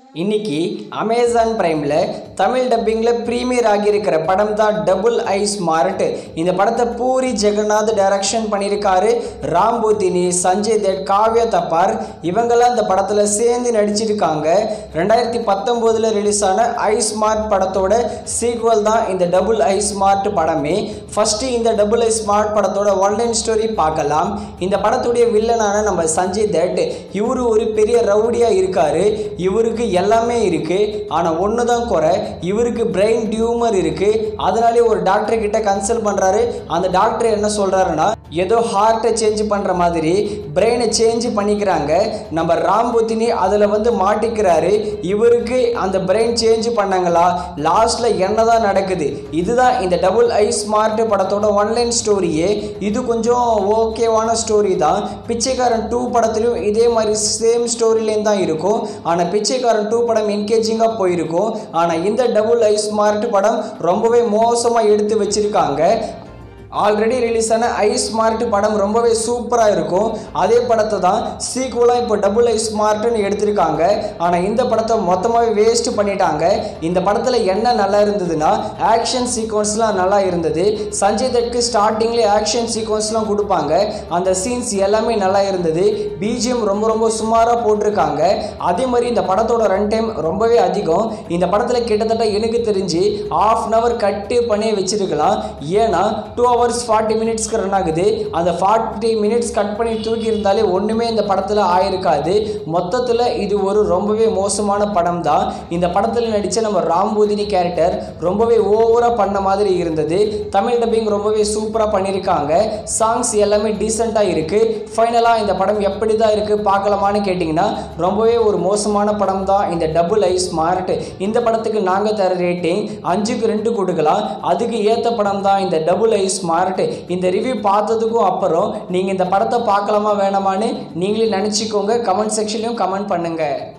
இன்னைக்கு அமேசான் பிரைமில் தமிழ் டப்பிங்கில் ப்ரீமியர் ஆகியிருக்கிற படம் தான் டபுள் ஐ ஸ்மார்ட் இந்த படத்தை பூரி ஜெகநாத் டைரக்ஷன் பண்ணியிருக்காரு ராம் போத்தினி சஞ்சய் தட் காவ்யா தப்பார் இவங்கெல்லாம் இந்த படத்தில் சேர்ந்து நடிச்சிருக்காங்க ரெண்டாயிரத்தி பத்தொம்போதில் ரிலீஸ் ஆன ஐ ஸ்மார்ட் படத்தோட சீக்வல் தான் இந்த டபுள் ஐ ஸ்மார்ட் படமே ஃபஸ்ட்டு இந்த டபுள் ஐ ஸ்மார்ட் படத்தோட ஒன்லைன் ஸ்டோரி பார்க்கலாம் இந்த படத்துடைய வில்லனான நம்ம சஞ்சய் தட் இவரு ஒரு பெரிய ரவுடியாக இருக்காரு இவருக்கு எல்லாமே இருக்குது ஆனால் ஒன்று தான் குறை இவருக்கு பிரெயின் டியூமர் இருக்குது அதனாலே ஒரு டாக்டர் கிட்ட கன்சல்ட் பண்ணுறாரு அந்த டாக்டர் என்ன சொல்கிறாருன்னா ஏதோ ஹார்ட்டை சேஞ்ச் பண்ணுற மாதிரி பிரெயினை சேஞ்ச் பண்ணிக்கிறாங்க நம்ம ராம்புத்தினி அதில் வந்து மாட்டிக்கிறாரு இவருக்கு அந்த பிரெயின் சேஞ்ச் பண்ணாங்களா லாஸ்ட்டில் என்ன தான் நடக்குது இதுதான் இந்த டபுள் ஐ ஸ்மார்ட் படத்தோட ஒன்லைன் ஸ்டோரியே இது கொஞ்சம் ஓகேவான ஸ்டோரி தான் பிச்சைக்காரன் டூ படத்துலையும் இதே மாதிரி சேம் ஸ்டோரிலேயும் தான் இருக்கும் ஆனால் பிச்சைக்காரன் டூ படம் என்கேஜிங்காக போயிருக்கும் ஆனால் இந்த டபுள் ஐ ஸ்மார்ட் படம் ரொம்பவே மோசமாக எடுத்து வச்சிருக்காங்க ஆல்ரெடி ரிலீஸ் ஆன ஐ ஸ்மார்ட் படம் ரொம்பவே சூப்பராக இருக்கும் அதே படத்தை தான் சீக்குவலாக இப்போ டபுள் ஐ ஸ்மார்ட்னு எடுத்திருக்காங்க ஆனால் இந்த படத்தை மொத்தமாகவே வேஸ்ட் பண்ணிட்டாங்க இந்த படத்தில் என்ன நல்லா இருந்ததுன்னா ஆக்ஷன் சீக்வன்ஸ்லாம் நல்லா இருந்தது சஞ்சய் தட்க்கு ஸ்டார்டிங்லேயே ஆக்ஷன் சீக்வன்ஸ்லாம் கொடுப்பாங்க அந்த சீன்ஸ் எல்லாமே நல்லா இருந்தது பிஜிஎம் ரொம்ப ரொம்ப சுமாராக போட்டிருக்காங்க அதே மாதிரி இந்த படத்தோட ரன் டைம் ரொம்பவே அதிகம் இந்த படத்தில் கிட்டத்தட்ட எனக்கு தெரிஞ்சு ஆஃப் அன் ஹவர் கட்டு பண்ணி வச்சிருக்கலாம் ஏன்னா டூ ஹவர்ஸ் ஃபார்ட்டி மினிட்ஸ்க்கு ரன் ஆகுது அந்த ஃபார்ட்டி மினிட்ஸ் கட் பண்ணி தூக்கி இருந்தாலே ஒன்றுமே இந்த படத்தில் ஆயிருக்காது மொத்தத்தில் இது ஒரு ரொம்பவே மோசமான படம் தான் இந்த படத்தில் நடித்த நம்ம ராம்பூதினி கேரக்டர் ரொம்பவே ஓவராக பண்ண மாதிரி இருந்தது தமிழ் டப்பிங் ரொம்பவே சூப்பராக பண்ணியிருக்காங்க சாங்ஸ் எல்லாமே டீசெண்டாக இருக்குது ஃபைனலாக இந்த படம் எப்படி தான் இருக்குது பார்க்கலாமான்னு கேட்டிங்கன்னா ரொம்பவே ஒரு மோசமான படம் தான் இந்த டபுள் ஐ ஸ்மார்ட் இந்த படத்துக்கு நாங்கள் தர ரேட்டிங் அஞ்சுக்கு ரெண்டு கொடுக்கலாம் அதுக்கு ஏற்ற படம் தான் இந்த டபுள் ஐ ஸ்மார்ட் இந்த ரிவ்யூ பார்த்ததுக்கும் அப்புறம் நீங்கள் இந்த படத்தை பார்க்கலாமா வேணாமான்னு நீங்களே நினச்சிக்கோங்க கமெண்ட் செக்ஷன்லையும் கமெண்ட் பண்ணுங்கள்